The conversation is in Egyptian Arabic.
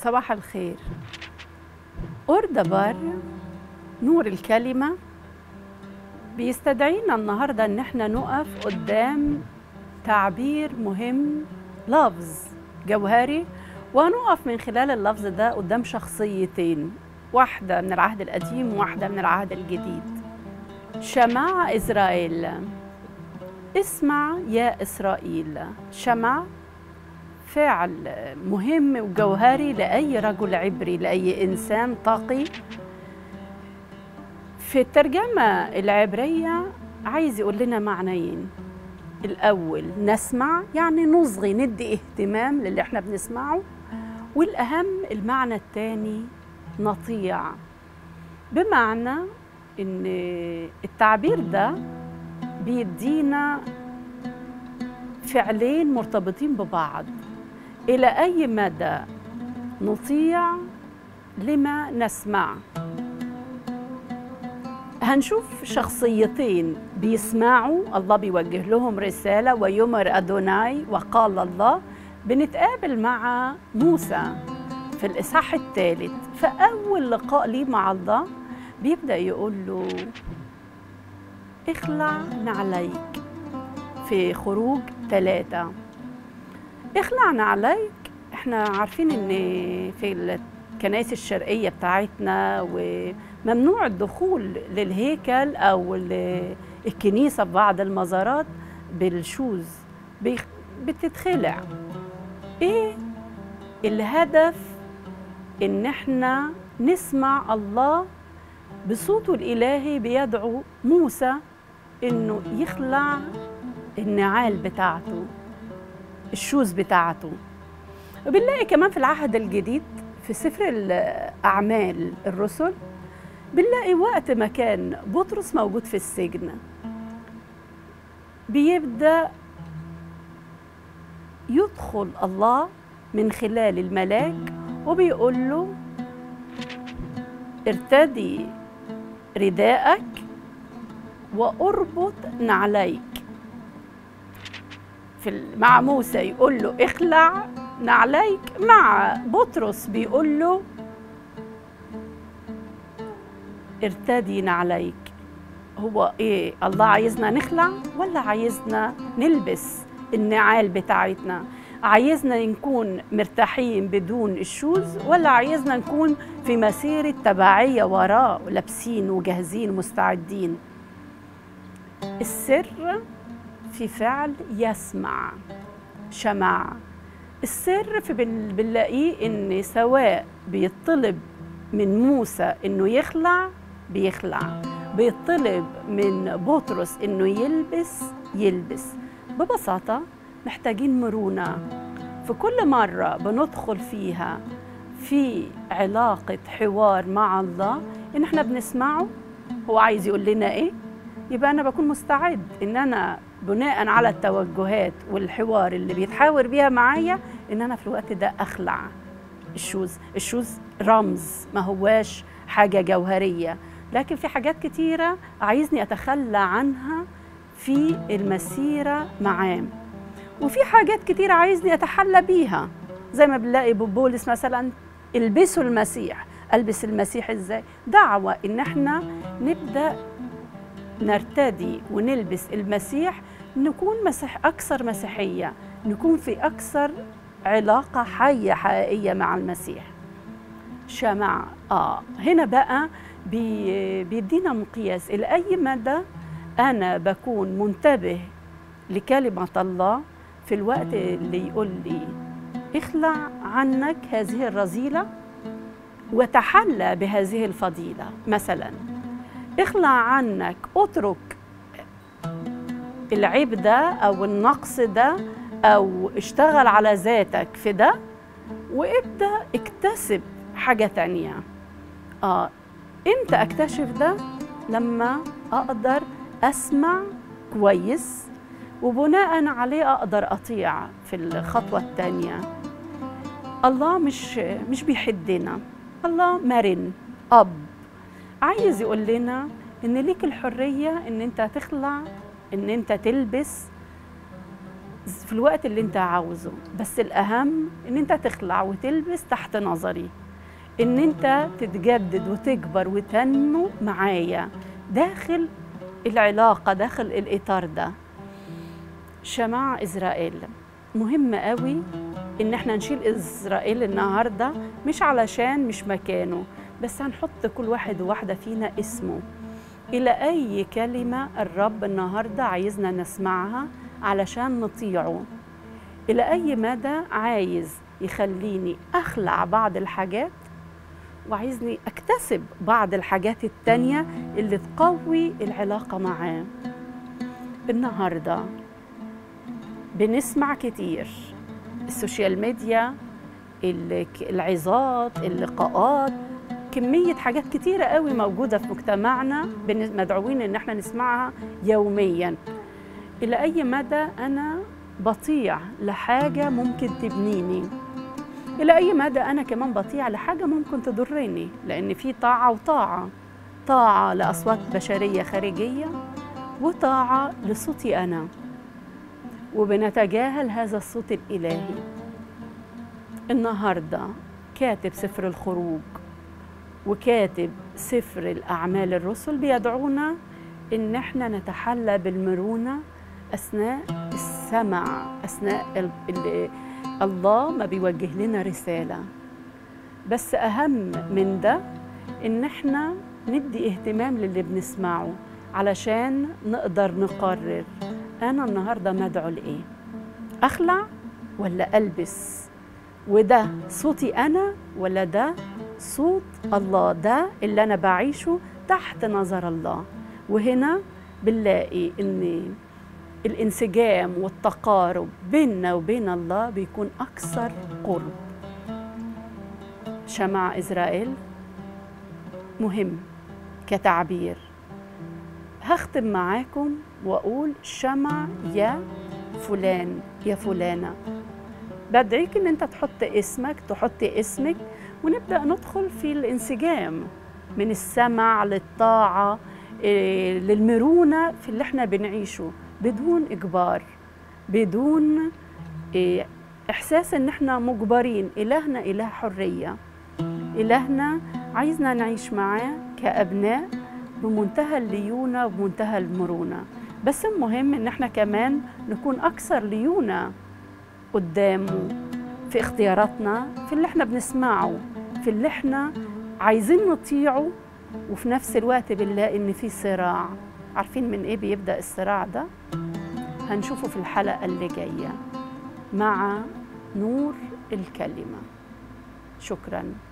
صباح الخير أردبر نور الكلمة بيستدعينا النهاردة إن احنا نقف قدام تعبير مهم لفظ جوهري وهنقف من خلال اللفظ ده قدام شخصيتين واحدة من العهد القديم وواحدة من العهد الجديد شمع إسرائيل اسمع يا إسرائيل شمع فعل مهم وجوهري لأي رجل عبري لأي إنسان تقي في الترجمة العبرية عايز يقول لنا معنيين الأول نسمع يعني نصغي ندي اهتمام للي احنا بنسمعه والأهم المعنى الثاني نطيع بمعنى إن التعبير ده بيدينا فعلين مرتبطين ببعض إلى أي مدى نطيع لما نسمع هنشوف شخصيتين بيسمعوا الله بيوجه لهم رسالة ويمر أدوناي وقال الله بنتقابل مع موسى في الإصحاح الثالث فأول لقاء ليه مع الله بيبدأ يقول له اخلع نعليك في خروج ثلاثة اخلع نعليك احنا عارفين ان في الكنائس الشرقية بتاعتنا وممنوع الدخول للهيكل او الكنيسة في بعض المزارات بالشوز بتتخلع ايه الهدف ان احنا نسمع الله بصوته الالهي بيدعو موسى انه يخلع النعال بتاعته الشوز بتاعته وبنلاقي كمان في العهد الجديد في سفر الأعمال الرسل بنلاقي وقت ما كان بطرس موجود في السجن بيبدأ يدخل الله من خلال الملاك وبيقول له ارتدي رداءك واربط نعليك في مع موسى يقول له اخلع نعليك مع بطرس بيقول له ارتدي نعليك هو ايه الله عايزنا نخلع ولا عايزنا نلبس النعال بتاعتنا عايزنا نكون مرتاحين بدون الشوز ولا عايزنا نكون في مسيرة تبعية وراه لابسين وجاهزين ومستعدين السر في فعل يسمع شمع السر في بنلاقيه ان سواء بيطلب من موسى انه يخلع بيخلع بيطلب من بطرس انه يلبس يلبس ببساطه محتاجين مرونه في كل مره بندخل فيها في علاقه حوار مع الله ان احنا بنسمعه هو عايز يقول لنا ايه يبقى انا بكون مستعد ان انا بناء على التوجهات والحوار اللي بيتحاور بيها معايا ان انا في الوقت ده اخلع الشوز الشوز رمز ما هواش حاجه جوهريه لكن في حاجات كتيره عايزني اتخلى عنها في المسيره معاه وفي حاجات كتيره عايزني اتحلى بيها زي ما بنلاقي بولس مثلا البسوا المسيح البس المسيح ازاي دعوه ان احنا نبدا نرتدي ونلبس المسيح نكون مسيح أكثر مسيحية نكون في أكثر علاقة حية حقيقية مع المسيح شمع آه هنا بقى بي بيدينا مقياس إلى أي مدى أنا بكون منتبه لكلمة الله في الوقت اللي يقول لي اخلع عنك هذه الرذيلة وتحلى بهذه الفضيلة مثلا اخلع عنك اترك العيب ده او النقص ده او اشتغل على ذاتك في ده وابدا اكتسب حاجه تانية اه امتى اكتشف ده لما اقدر اسمع كويس وبناء عليه اقدر اطيع في الخطوه الثانيه الله مش مش بيحدنا الله مرن اب عايز يقول لنا ان ليك الحريه ان انت تخلع ان انت تلبس في الوقت اللي انت عاوزه بس الاهم ان انت تخلع وتلبس تحت نظري ان انت تتجدد وتكبر وتنمو معايا داخل العلاقة داخل الإطار ده شماع إسرائيل مهم قوي إن احنا نشيل إسرائيل النهاردة مش علشان مش مكانه بس هنحط كل واحد وواحدة فينا اسمه إلى أي كلمة الرب النهاردة عايزنا نسمعها علشان نطيعه إلى أي مدى عايز يخليني أخلع بعض الحاجات وعايزني أكتسب بعض الحاجات التانية اللي تقوي العلاقة معاه النهاردة بنسمع كتير السوشيال ميديا العظات اللقاءات كمية حاجات كتيرة قوي موجودة في مجتمعنا مدعوين إن احنا نسمعها يوميا إلى أي مدى أنا بطيع لحاجة ممكن تبنيني إلى أي مدى أنا كمان بطيع لحاجة ممكن تضرني لأن في طاعة وطاعة طاعة لأصوات بشرية خارجية وطاعة لصوتي أنا وبنتجاهل هذا الصوت الإلهي النهاردة كاتب سفر الخروج وكاتب سفر الأعمال الرسل بيدعونا إن احنا نتحلى بالمرونة أثناء السمع أثناء ال ال الله ما بيوجه لنا رسالة بس أهم من ده إن احنا ندي اهتمام للي بنسمعه علشان نقدر نقرر أنا النهاردة مدعو لإيه أخلع ولا ألبس وده صوتي أنا ولا ده صوت الله ده اللي أنا بعيشه تحت نظر الله وهنا بنلاقي إن الانسجام والتقارب بيننا وبين الله بيكون أكثر قرب شمع إسرائيل مهم كتعبير هختم معاكم وأقول شمع يا فلان يا فلانة بدعيك ان انت تحط اسمك تحط اسمك ونبدأ ندخل في الانسجام من السمع للطاعة للمرونة في اللي احنا بنعيشه بدون إجبار بدون إحساس إن إحنا مجبرين إلهنا إله حرية إلهنا عايزنا نعيش معاه كأبناء بمنتهى الليونة وبمنتهى المرونة بس المهم إن إحنا كمان نكون أكثر ليونة قدامه في اختياراتنا في اللي إحنا بنسمعه في اللي إحنا عايزين نطيعه وفي نفس الوقت بنلاقي إن في صراع عارفين من إيه بيبدأ الصراع ده؟ هنشوفه في الحلقة اللي جاية مع نور الكلمة شكراً